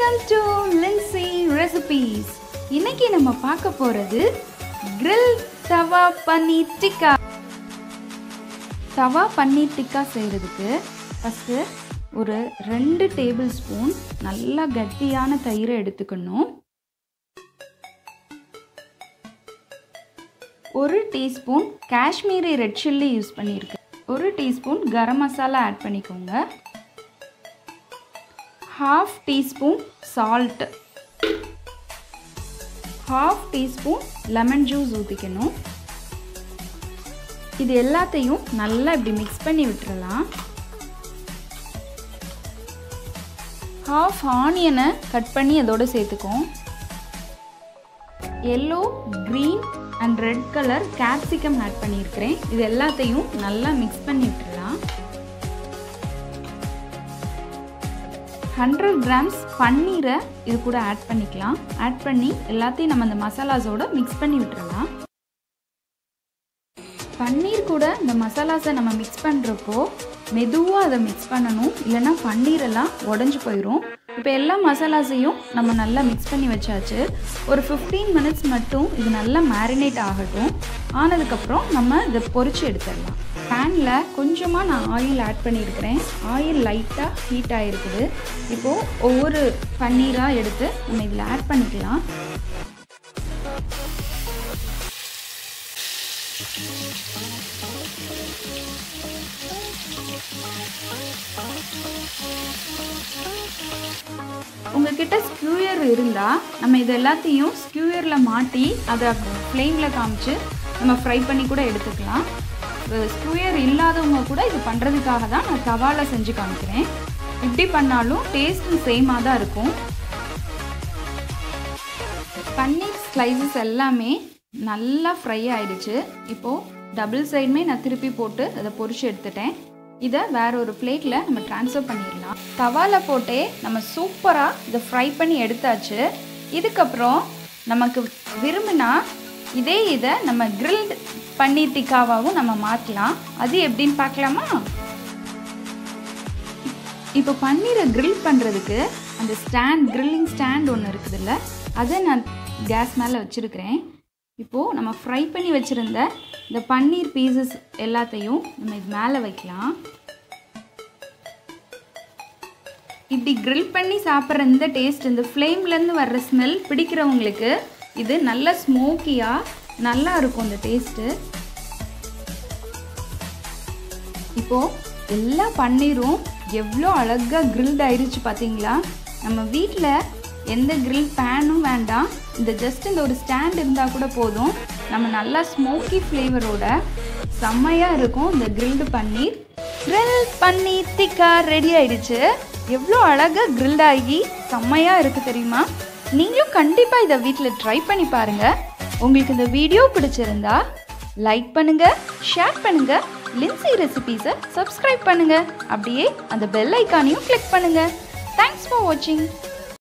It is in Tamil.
வெல்கம் டு லின்சி ரெசிபீஸ் இன்னைக்கு நம்ம பார்க்க போகிறது grill தவா பன்னீர் டிக்கா தவா பன்னீர் டிக்கா செய்கிறதுக்கு ஃபஸ்ட்டு ஒரு ரெண்டு டேபிள் ஸ்பூன் நல்லா கட்டியான தயிரை எடுத்துக்கணும் ஒரு teaspoon Kashmiri red chilli use பண்ணியிருக்கேன் ஒரு டீஸ்பூன் கரம் மசாலா ஆட் பண்ணிக்கோங்க half teaspoon salt half teaspoon lemon juice ஊற்றிக்கணும் இது எல்லாத்தையும் நல்லா இப்படி மிக்ஸ் பண்ணி விட்டுறலாம் ஹாஃப் ஆனியனை கட் பண்ணி அதோடு சேர்த்துக்கோம் yellow green and red colour capsicum add பண்ணியிருக்கிறேன் இது எல்லாத்தையும் நல்லா மிக்ஸ் பண்ணி விட்டுறலாம் ஹண்ட்ரட் கிராம்ஸ் பன்னீரை இது கூட ஆட் பண்ணிக்கலாம் ஆட் பண்ணி எல்லாத்தையும் நம்ம அந்த மசாலாஸோட மிக்ஸ் பண்ணி விட்டுறலாம் பன்னீர் கூட இந்த மசாலாஸை நம்ம மிக்ஸ் பண்ணுறப்போ மெதுவாக அதை மிக்ஸ் பண்ணணும் இல்லைன்னா பன்னீரெல்லாம் உடஞ்சி போயிடும் இப்போ எல்லா மசாலாஸையும் நம்ம நல்லா மிக்ஸ் பண்ணி வச்சாச்சு ஒரு ஃபிஃப்டீன் மினிட்ஸ் மட்டும் இது நல்லா மேரினேட் ஆகட்டும் ஆனதுக்கப்புறம் நம்ம இதை பொரிச்சு எடுத்துடலாம் பேனில் கொஞ்சமாக நான் ஆயில் ஆட் பண்ணியிருக்கிறேன் ஆயில் லைட்டாக ஹீட் ஆகிருக்குது இப்போது ஒவ்வொரு பன்னீராக எடுத்து நம்ம இதில் ஆட் பண்ணிக்கலாம் உங்ககிட்ட ஸ்க்யூயர் இருந்தால் நம்ம இது எல்லாத்தையும் ஸ்க்யூயரில் மாட்டி அதை ஃப்ளேமில் காமிச்சு நம்ம ஃப்ரை பண்ணி கூட எடுத்துக்கலாம் ஸ்க்யூயர் இல்லாதவங்க கூட இது பண்ணுறதுக்காக தான் நான் தவாவில் செஞ்சு காமிக்கிறேன் இப்படி பண்ணாலும் டேஸ்ட்டு சேமாக தான் இருக்கும் பன்னீர் ஸ்லைசஸ் எல்லாமே நல்லா ஃப்ரை ஆயிடுச்சு இப்போது டபுள் சைடுமே நான் திருப்பி போட்டு அதை பொரிச்சு எடுத்துட்டேன் இதை வேற ஒரு பிளேட்டில் நம்ம ட்ரான்ஸ்ஃபர் பண்ணிடலாம் தவாவில் போட்டே நம்ம சூப்பராக இதை ஃப்ரை பண்ணி எடுத்தாச்சு இதுக்கப்புறம் நமக்கு விரும்பினா இதே இதை நம்ம கிரில்டு பன்னீர் டிக்காவாகவும் நம்ம மாற்றலாம் அது எப்படின்னு பார்க்கலாமா இப்போ பன்னீரை கிரில் பண்ணுறதுக்கு அந்த ஸ்டாண்ட் கிரில்லிங் ஸ்டாண்ட் ஒன்று இருக்குதுல்ல அதை நான் கேஸ் மேலே வச்சுருக்கிறேன் இப்போது நம்ம ஃப்ரை பண்ணி வச்சுருந்த இந்த பன்னீர் பீசஸ் எல்லாத்தையும் நம்ம இது மேலே வைக்கலாம் இப்படி கிரில் பண்ணி சாப்பிட்ற இந்த டேஸ்ட் இந்த ஃப்ளேம்லேருந்து வர்ற ஸ்மெல் பிடிக்கிறவங்களுக்கு இது நல்ல ஸ்மோக்கியாக நல்லா இருக்கும் இந்த டேஸ்ட்டு இப்போது எல்லா பன்னீரும் எவ்வளோ அழகாக கிரில்ட் ஆயிடுச்சு பார்த்தீங்களா நம்ம வீட்டில் எந்த கிரில் பேனும் வேண்டாம் இந்த ஜஸ்ட் இந்த ஒரு ஸ்டாண்ட் இருந்தால் கூட போதும் நம்ம நல்லா ஸ்மோக்கி ஃப்ளேவரோட செம்மையாக இருக்கும் இந்த கிரில்டு பன்னீர் கிரில் பன்னீர் திக்கா ரெடி ஆயிடுச்சு எவ்வளோ அழகாக கிரில்ட் ஆகி செம்மையாக இருக்குது தெரியுமா நீங்களும் கண்டிப்பாக இதை வீட்டில் ட்ரை பண்ணி பாருங்கள் உங்களுக்கு இந்த வீடியோ பிடிச்சிருந்தா லைக் பண்ணுங்கள் ஷேர் பண்ணுங்கள் லின்சி ரெசிபீஸை சப்ஸ்கிரைப் பண்ணுங்கள் அப்படியே அந்த பெல் ஐக்கானையும் கிளிக் பண்ணுங்கள் தேங்க்ஸ் ஃபார் வாட்சிங்